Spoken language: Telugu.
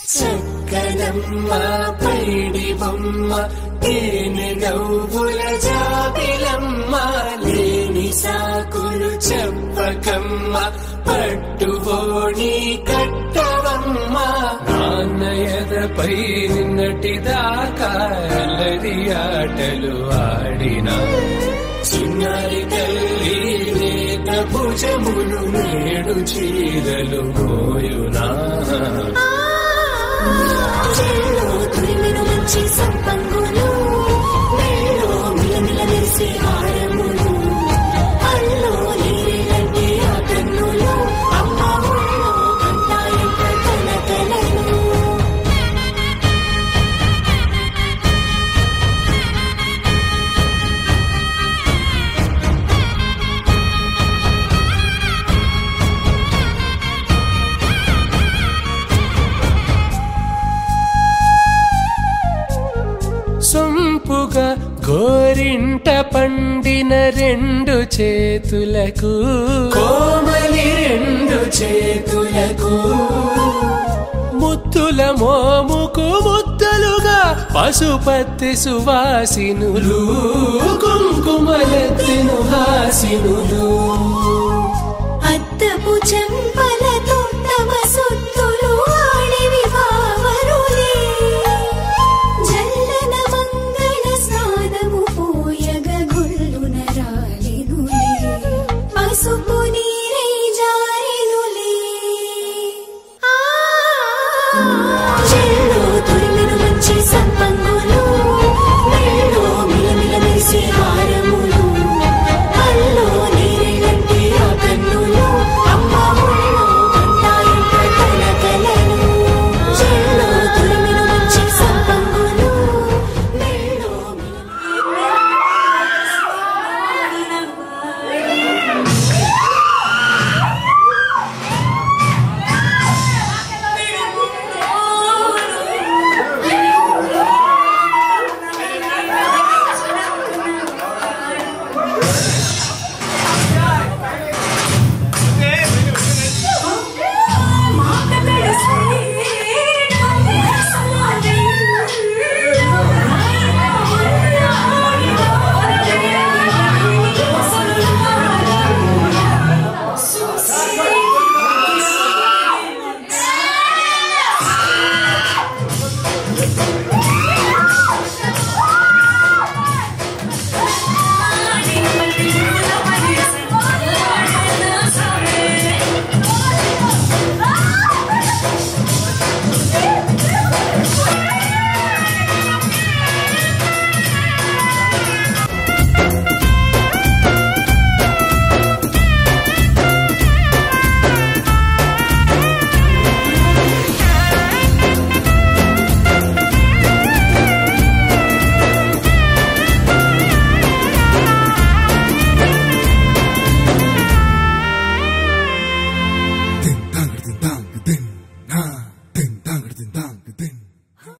చక్కనమ్మ పైడి బొమ్మ తేనె నవ్వుల జాబిలమ్మ లేని సాకులు చెప్పకమ్మ పట్టుబోని కట్టవమ్మ నాన్నయదపై నిన్నటిదాకా అల్లరి ఆటలు ఆడినా చిన్నారి తల్లి నేత భుజములు నేడు చీరలు మోయునా చెల్లో తురిమిన మంచి సంపంగులు మెల్లో మిలమిల మెరిసే హారములు అల్లో నీరిలంటి ఆ కన్నులు అమ్మ ఒళ్ళో కంటాయంట కలకలను సొంపుగా గోరింట పండిన రెండు చేతులకు కోమలి రెండు చేతులకు ముత్తుల మోముకు ముద్దలుగా పశుపతి సువాసినులు కుంకుమలెత్తిను హాసినులు